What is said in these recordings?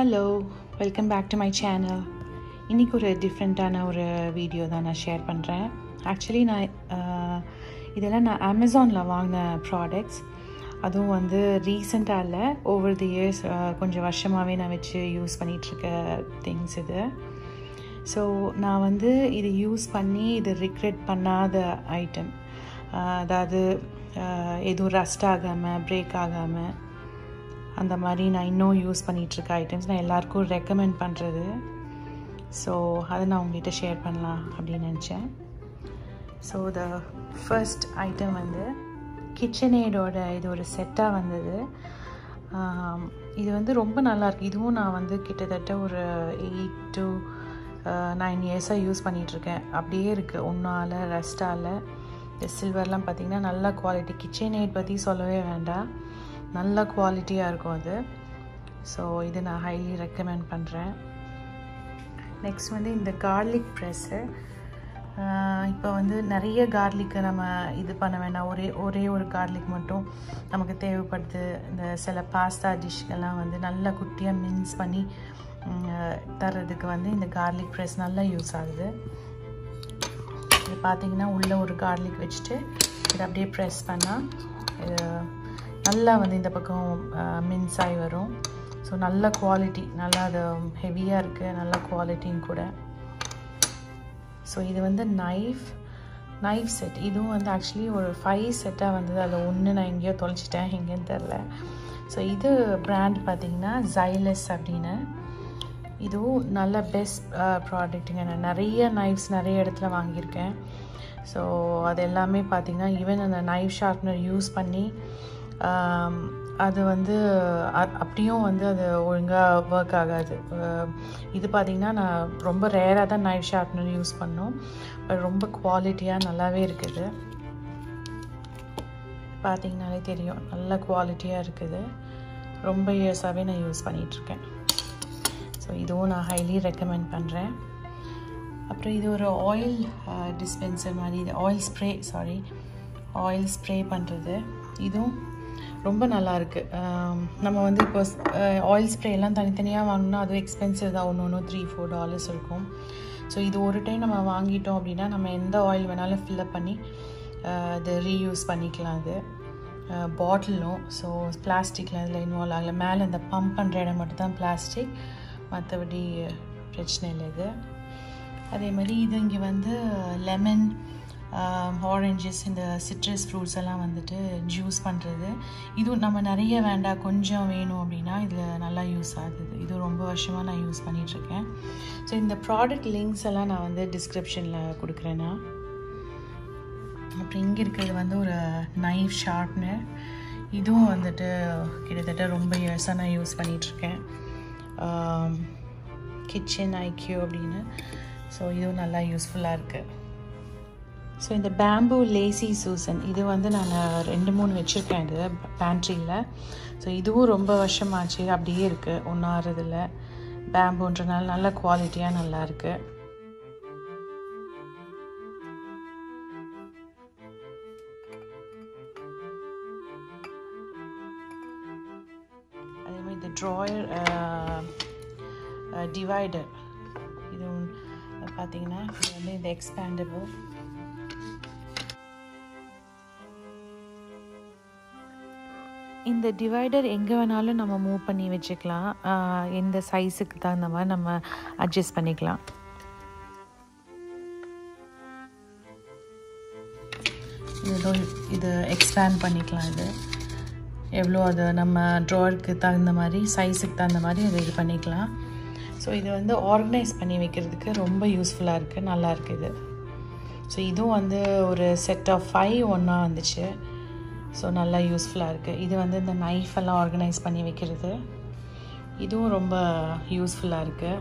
hello welcome back to my channel இன்றைக்கி ஒரு டிஃப்ரெண்ட்டான ஒரு வீடியோ தான் நான் ஷேர் பண்ணுறேன் ஆக்சுவலி நான் ஆஹ், இதெல்லாம் நான் அமேசானில் வாங்கின ப்ராடக்ட்ஸ் அதுவும் வந்து ரீசெண்டாக இல்லை ஓவர் தி இயர்ஸ் கொஞ்சம் வருஷமாகவே நான் வச்சு யூஸ் பண்ணிகிட்ருக்க திங்ஸ் இது ஸோ நான் வந்து இது யூஸ் பண்ணி இது ரிக்ரெட் பண்ணாத ஐட்டம் அதாவது ஆஹ், எதுவும் ரஸ்ட் ஆகாமல் பிரேக் ஆகாமல் அந்த மாதிரி நான் இன்னும் யூஸ் பண்ணிகிட்ருக்க ஐட்டம்ஸ் நான் எல்லாருக்கும் ரெக்கமெண்ட் பண்ணுறது ஸோ அதை நான் உங்ககிட்ட ஷேர் பண்ணலாம் அப்படின்னு நினச்சேன் ஸோ த ஃபர்ஸ்ட் ஐட்டம் வந்து கிச்சன் எய்டோட இது ஒரு செட்டாக வந்தது ஆம், இது வந்து ரொம்ப நல்லாயிருக்கு இதுவும் நான் வந்து கிட்டத்தட்ட ஒரு எயிட் டு நைன் இயர்ஸாக யூஸ் பண்ணிகிட்ருக்கேன் அப்படியே இருக்குது ஒன்றால் ரெஸ்டால் இந்த சில்வர்லாம் பார்த்திங்கன்னா நல்ல குவாலிட்டி கிச்சன் எய்ட் பற்றி சொல்லவே வேண்டாம் நல்ல குவாலிட்டியாக இருக்கும் அது ஸோ இது நான் ஹைலி ரெக்கமெண்ட் பண்ணுறேன் நெக்ஸ்ட் வந்து இந்த கார்லிக் ப்ரெஸ்ஸு இப்போ வந்து நிறைய கார்லிக்கு நம்ம இது பண்ண வேண்டாம் ஒரே ஒரே ஒரு கார்லிக் மட்டும் நமக்கு தேவைப்படுது இந்த சில பாஸ்தா டிஷ்கெல்லாம் வந்து நல்லா குட்டியாக மின்ஸ் பண்ணி ம், தர்றதுக்கு வந்து இந்த கார்லிக் ப்ரெஸ் நல்லா யூஸ் ஆகுது இது பார்த்தீங்கன்னா உள்ளே ஒரு கார்லிக் வச்சுட்டு இதை அப்படியே ப்ரெஸ் பண்ணால் இது நல்லா வந்து இந்த பக்கம் மின்ஸ் ஆகி வரும் ஸோ நல்ல குவாலிட்டி நல்லா அது ஹெவியாக இருக்குது நல்ல குவாலிட்டியும் கூட ஸோ இது வந்து நைஃப் நைஃப் செட் இதுவும் வந்து ஆக்சுவலி ஒரு ஃபைவ் செட்டாக வந்தது அதில் ஒன்று நான் எங்கேயோ தொலைச்சிட்டேன் எங்கேன்னு தெரில ஸோ இது பிராண்ட் பார்த்தீங்கன்னா ஜைலஸ் அப்படின்னு இதுவும் நல்ல பெஸ்ட் ப்ராடக்ட்டுங்க நான் நிறைய நைஃப்ஸ் நிறைய இடத்துல வாங்கியிருக்கேன் ஸோ அது எல்லாமே பார்த்திங்கன்னா ஈவன் அந்த நைஃப் ஷார்ப்னர் யூஸ் பண்ணி ஆம், அது வந்து அ- அப்படியும் வந்து அது ஒழுங்காக ஒர்க் ஆகாது அஹ், இது பார்த்திங்கன்னா நான் ரொம்ப ரேராக தான் நைஃப் ஷார்ப்னர் யூஸ் பண்ணோம் பட் ரொம்ப குவாலிட்டியாக நல்லாவே இருக்குது பார்த்தீங்கனாலே தெரியும் நல்ல குவாலிட்டியாக இருக்குது ரொம்ப இயர்ஸாகவே நான் யூஸ் பண்ணிகிட்ருக்கேன் ஸோ இதுவும் நான் ஹைலி ரெக்கமெண்ட் பண்ணுறேன் அப்புறம் இது ஒரு ஆயில் டிஸ்பென்சர் மாதிரி இது oil spray sorry oil spray பண்ணுறது இதுவும் ரொம்ப நல்லா இருக்கு ஆம், நம்ம வந்து இப்போ ஆயில் ஸ்ப்ரே எல்லாம் தனித்தனியாக வாங்கினா அதுவும் எக்ஸ்பென்சிவ் தான் ஒன்று ஒன்று த்ரீ ஃபோர் டாலர்ஸ் இருக்கும் ஸோ இது ஒரு டைம் நம்ம வாங்கிட்டோம் அப்படின்னா நம்ம எந்த ஆயில் வேணாலும் ஃபில்லப் பண்ணி ஆஹ், அது ரீயூஸ் பண்ணிக்கலாம் அது பாட்டிலும் ஸோ பிளாஸ்டிக்கில் இதில் இன்வால்வ் ஆகலை மேலே இந்த பம்ப் பண்ணுற இடம் மட்டும் தான் பிளாஸ்டிக் மற்றபடி பிரச்சனை இல்லை இது அதே மாதிரி இது இங்கே வந்து லெமன் ஆரஞ்சஸ் இந்த சிட்ரஸ் ஃப்ரூட்ஸ் எல்லாம் வந்துட்டு ஜூஸ் பண்ணுறது இதுவும் நம்ம நிறைய வேண்டாம் கொஞ்சம் வேணும் அப்படின்னா இதில் நல்லா யூஸ் ஆகுது இது ரொம்ப வருஷமாக நான் யூஸ் பண்ணிகிட்ருக்கேன் ஸோ இந்த ப்ராடக்ட் லிங்க்ஸ் எல்லாம் நான் வந்து டிஸ்கிரிப்ஷனில் கொடுக்குறேன் நான் அப்புறம் இங்கே இருக்கிறது வந்து ஒரு நைஃப் ஷார்ப்னர் இதுவும் வந்துட்டு கிட்டத்தட்ட ரொம்ப இயர்ஸாக நான் யூஸ் பண்ணிகிட்ருக்கேன் கிச்சன் ஐக்யூ அப்படின்னு ஸோ இதுவும் நல்லா யூஸ்ஃபுல்லாக இருக்குது ஸோ இந்த பேம்பு லேசி சூசன் இது வந்து நான் ரெண்டு மூணு வச்சுருக்கேன் இது பேண்ட்ரியில் ஸோ இதுவும் ரொம்ப வருஷமாச்சு அப்படியே இருக்குது ஒன்றும் ஆறுதில்ல பேம்புன்றனால நல்ல குவாலிட்டியாக நல்லா இருக்குது அதே மாதிரி இந்த ட்ராயர் டிவைடர் இது ஒன்று பார்த்தீங்கன்னா இது வந்து இந்த எக்ஸ்பேண்டபிள் இந்த டிவைடர் எங்கே வேணாலும் நம்ம மூவ் பண்ணி வச்சுக்கலாம் ஆஹ் எந்த சைஸுக்கு தகுந்த மாதிரி நம்ம அட்ஜஸ்ட் பண்ணிக்கலாம் இது இது எக்ஸ்பேண்ட் பண்ணிக்கலாம் இது எவ்வளோ அது நம்ம ட்ராயருக்கு தகுந்த மாதிரி சைஸுக்கு தகுந்த மாதிரி அதை இது பண்ணிக்கலாம் ஸோ இது வந்து ஆர்கனைஸ் பண்ணி வைக்கிறதுக்கு ரொம்ப யூஸ்ஃபுல்லாக இருக்குது நல்லா இருக்குது இது ஸோ இதுவும் வந்து ஒரு செட் ஆஃப் ஃபைவ் ஒன்றா வந்துச்சு ஸோ நல்லா யூஸ்ஃபுல்லாக இருக்குது இது வந்து இந்த நைஃப் எல்லாம் ஆர்கனைஸ் பண்ணி வைக்கிறது இதுவும் ரொம்ப யூஸ்ஃபுல்லாக இருக்குது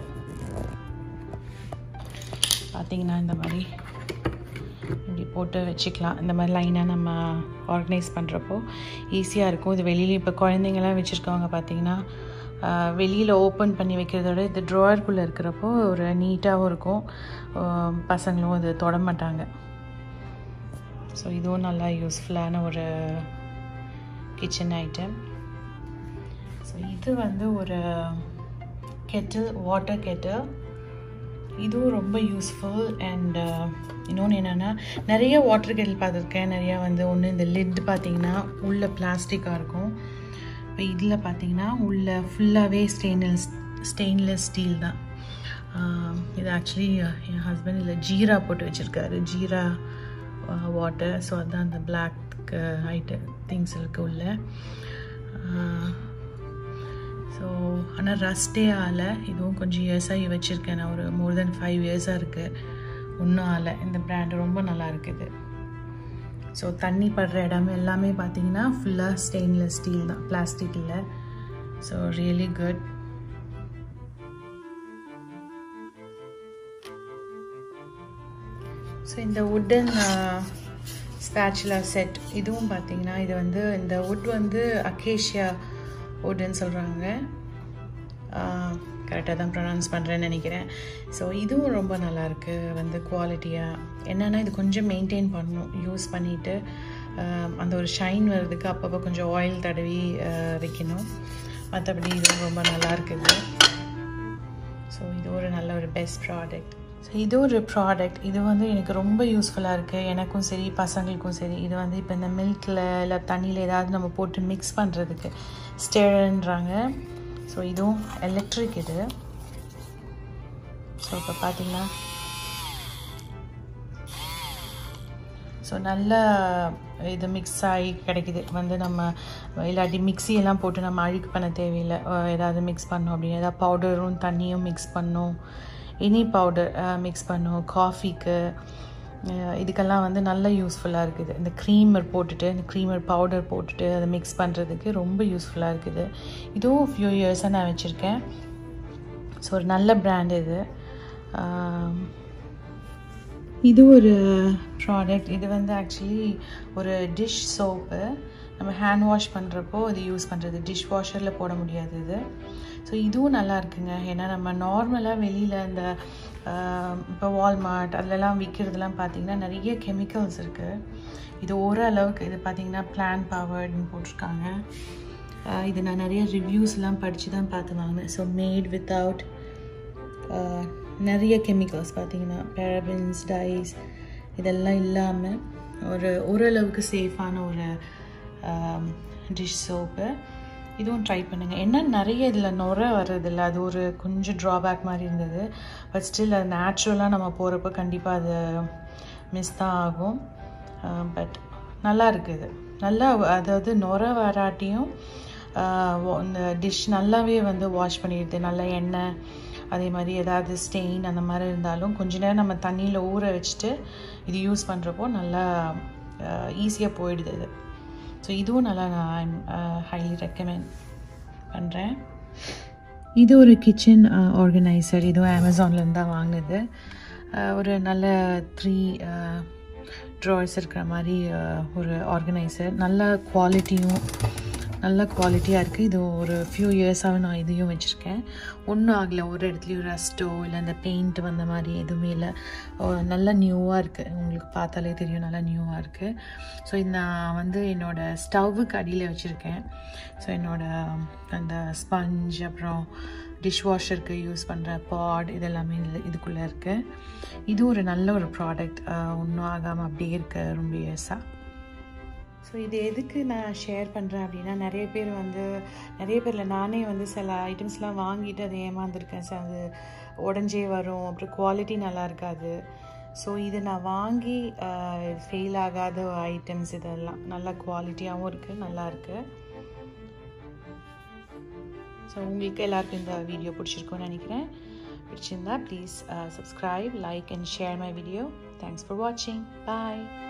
பார்த்தீங்கன்னா இந்த மாதிரி இப்படி போட்டு வச்சுக்கலாம் இந்த மாதிரி லைனாக நம்ம ஆர்கனைஸ் பண்ணுறப்போ ஈஸியாக இருக்கும் இது வெளியில் இப்போ குழந்தைங்களாம் வச்சுருக்கவங்க பார்த்தீங்கன்னா வெளியில் ஓப்பன் பண்ணி வைக்கிறத விட இது ட்ராயருக்குள்ளே இருக்கிறப்போ ஒரு நீட்டாகவும் இருக்கும் ஆஹ் பசங்களும் இது தொட மாட்டாங்க ஸோ இதுவும் நல்லா யூஸ்ஃபுல்லான ஒரு கிச்சன் ஐட்டம் ஸோ இது வந்து ஒரு கெட்டில் வாட்டர் கெட்டில் இதுவும் ரொம்ப யூஸ்ஃபுல் அண்ட் இன்னொன்று என்னென்னா நிறைய வாட்டர் கெட்டில் பார்த்துருக்கேன் நிறையா வந்து ஒன்று இந்த லிட் பார்த்தீங்கன்னா உள்ள பிளாஸ்டிக்காக இருக்கும் இப்போ இதில் பார்த்தீங்கன்னா உள்ள ஃபுல்லாகவே ஸ்டெயின்லெஸ் ஸ்டெயின்லெஸ் ஸ்டீல் தான் இது ஆக்சுவலி என் ஹஸ்பண்ட் இதில் ஜீரா போட்டு வச்சுருக்காரு ஜீரா வாட்டர் ஸோ அதுதான் அந்த பிளாக் ஐட்ட திங்ஸ் இருக்குது உள்ள ஸோ ஆனால் ரஸ்டே ஆகலை இதுவும் கொஞ்சம் இயர்ஸாக வச்சுருக்கேன் நான் ஒரு மோர் தென் ஃபைவ் இயர்ஸாக இருக்குது ஒன்றும் ஆகலை இந்த பிராண்டு ரொம்ப நல்லா இருக்குது ஸோ தண்ணி படுற இடம் எல்லாமே பார்த்தீங்கன்னா ஃபுல்லாக ஸ்டெயின்லெஸ் ஸ்டீல் தான் பிளாஸ்டிக் இல்லை ஸோ ரியலி குட் ஸோ இந்த உட்டன் ஸ்பேச்சுலா செட் இதுவும் பார்த்தீங்கன்னா இது வந்து இந்த உட் வந்து அக்கேஷியா உட்னு சொல்கிறாங்க கரெக்டாக தான் ப்ரொனவுன்ஸ் பண்ணுறேன்னு நினைக்கிறேன் ஸோ இதுவும் ரொம்ப நல்லாயிருக்கு வந்து குவாலிட்டியாக என்னென்னா இது கொஞ்சம் மெயின்டைன் பண்ணணும் யூஸ் பண்ணிவிட்டு அந்த ஒரு ஷைன் வர்றதுக்கு அப்பப்போ கொஞ்சம் ஆயில் தடவி வைக்கணும் மற்றபடி இதுவும் ரொம்ப நல்லா இருக்குது ஸோ இது ஒரு நல்ல ஒரு பெஸ்ட் ப்ராடக்ட் ஸோ இது ஒரு ப்ராடக்ட் இது வந்து எனக்கு ரொம்ப யூஸ்ஃபுல்லாக இருக்குது எனக்கும் சரி பசங்களுக்கும் சரி இது வந்து இப்போ இந்த மில்கில் இல்லை தண்ணியில் ஏதாவது நம்ம போட்டு மிக்ஸ் பண்ணுறதுக்கு ஸ்டேரன்றாங்க ஸோ இதுவும் எலக்ட்ரிக் இது ஸோ இப்போ பார்த்தீங்கன்னா ஸோ நல்ல இது மிக்ஸ் ஆகி கிடைக்குது வந்து நம்ம இல்லாட்டி மிக்சியெல்லாம் போட்டு நம்ம அழுக்கு பண்ண தேவையில்லை ஏதாவது மிக்ஸ் பண்ணோம் அப்படின்னு ஏதாவது பவுடரும் தண்ணியும் மிக்ஸ் பண்ணோம் இனி பவுடர் மிக்ஸ் பண்ணும் காஃபிக்கு இதுக்கெல்லாம் வந்து நல்ல யூஸ்ஃபுல்லாக இருக்குது இந்த க்ரீமர் போட்டுட்டு இந்த க்ரீமர் பவுடர் போட்டுட்டு அதை மிக்ஸ் பண்ணுறதுக்கு ரொம்ப யூஸ்ஃபுல்லாக இருக்குது இதுவும் ஃபியூ இயர்ஸாக நான் வச்சுருக்கேன் ஸோ ஒரு நல்ல பிராண்ட் இது இது ஒரு ப்ராடக்ட் இது வந்து ஆக்சுவலி ஒரு டிஷ் சோப்பு நம்ம ஹேண்ட் வாஷ் பண்ணுறப்போ இது யூஸ் பண்ணுறது டிஷ் வாஷரில் போட முடியாது இது ஸோ இதுவும் நல்லா இருக்குங்க ஏன்னா நம்ம நார்மலாக வெளியில் இந்த இப்போ வால்மார்ட் அதிலலாம் விற்கிறதுலாம் பார்த்திங்கன்னா நிறைய கெமிக்கல்ஸ் இருக்குது இது ஓரளவுக்கு இது பார்த்திங்கன்னா பிளான் பவர்டுன்னு போட்டிருக்காங்க இது நான் நிறைய ரிவ்யூஸ்லாம் படித்து தான் பார்த்து வாங்கினேன் ஸோ மேட் வித்தவுட் நிறைய கெமிக்கல்ஸ் பார்த்திங்கன்னா பேரபின்ஸ் டைஸ் இதெல்லாம் இல்லாமல் ஒரு ஓரளவுக்கு சேஃபான ஒரு டிஷ் சோப்பு இதுவும் ட்ரை பண்ணுங்கள் என்ன நிறைய இதில் நுர வர்றதில்ல அது ஒரு கொஞ்சம் ட்ராபேக் மாதிரி இருந்தது பட் ஸ்டில் அது நேச்சுரலாக நம்ம போகிறப்ப கண்டிப்பாக அது மிஸ் தான் ஆகும் பட் நல்லா இருக்குது நல்லா அதாவது நுர வராட்டியும் இந்த டிஷ் நல்லாவே வந்து வாஷ் பண்ணிடுது நல்லா எண்ணெய் அதே மாதிரி ஏதாவது ஸ்டெயின் அந்த மாதிரி இருந்தாலும் கொஞ்ச நேரம் நம்ம தண்ணியில் ஊற வச்சுட்டு இது யூஸ் பண்ணுறப்போ நல்லா ஈஸியாக போயிடுது இது ஸோ இதுவும் நல்லா நான் ஹைலி ரெக்கமெண்ட் பண்ணுறேன் இது ஒரு கிச்சன் ஆர்கனைசர் இதுவும் அமேசான்லேருந்து தான் வாங்கினது ஒரு நல்ல த்ரீ ட்ராயர்ஸ் இருக்கிற மாதிரி ஒரு ஆர்கனைசர் நல்ல குவாலிட்டியும் நல்ல குவாலிட்டியாக இருக்குது இது ஒரு ஃபியூ இயர்ஸாக நான் இதையும் வச்சுருக்கேன் ஒன்றும் ஆகலை ஒரு இடத்துலையும் ரஸ்ட்டோ இல்லை இந்த பெயிண்ட் வந்த மாதிரி எதுவுமே இல்லை நல்லா நியூவாக இருக்குது உங்களுக்கு பார்த்தாலே தெரியும் நல்லா நியூவாக இருக்குது ஸோ இது நான் வந்து என்னோடய ஸ்டவ்வுக்கு அடியில் வச்சுருக்கேன் ஸோ என்னோடய அந்த ஸ்பஞ்ச் அப்புறம் டிஷ் வாஷருக்கு யூஸ் பண்ணுற பாட் இதெல்லாமே இதுக்குள்ளே இருக்குது இது ஒரு நல்ல ஒரு ப்ராடக்ட் ஒன்றும் ஆகாமல் அப்படியே இருக்க ரொம்ப இயர்ஸாக ஸோ இது எதுக்கு நான் ஷேர் பண்ணுறேன் அப்படின்னா நிறைய பேர் வந்து நிறைய பேரில் நானே வந்து சில ஐட்டம்ஸ்லாம் வாங்கிட்டு அதை ஏமாந்துருக்கேன் சார் அது உடஞ்சே வரும் அப்புறம் குவாலிட்டி நல்லா இருக்காது ஸோ இது நான் வாங்கி ஃபெயில் ஆகாத ஐட்டம்ஸ் இதெல்லாம் நல்ல குவாலிட்டியாகவும் இருக்குது நல்லா இருக்குது ஸோ உங்களுக்கு எல்லாருக்கும் இந்த வீடியோ பிடிச்சிருக்கும்னு நினைக்கிறேன் பிடிச்சிருந்தா please subscribe like and share my video thanks for வாட்சிங் பாய்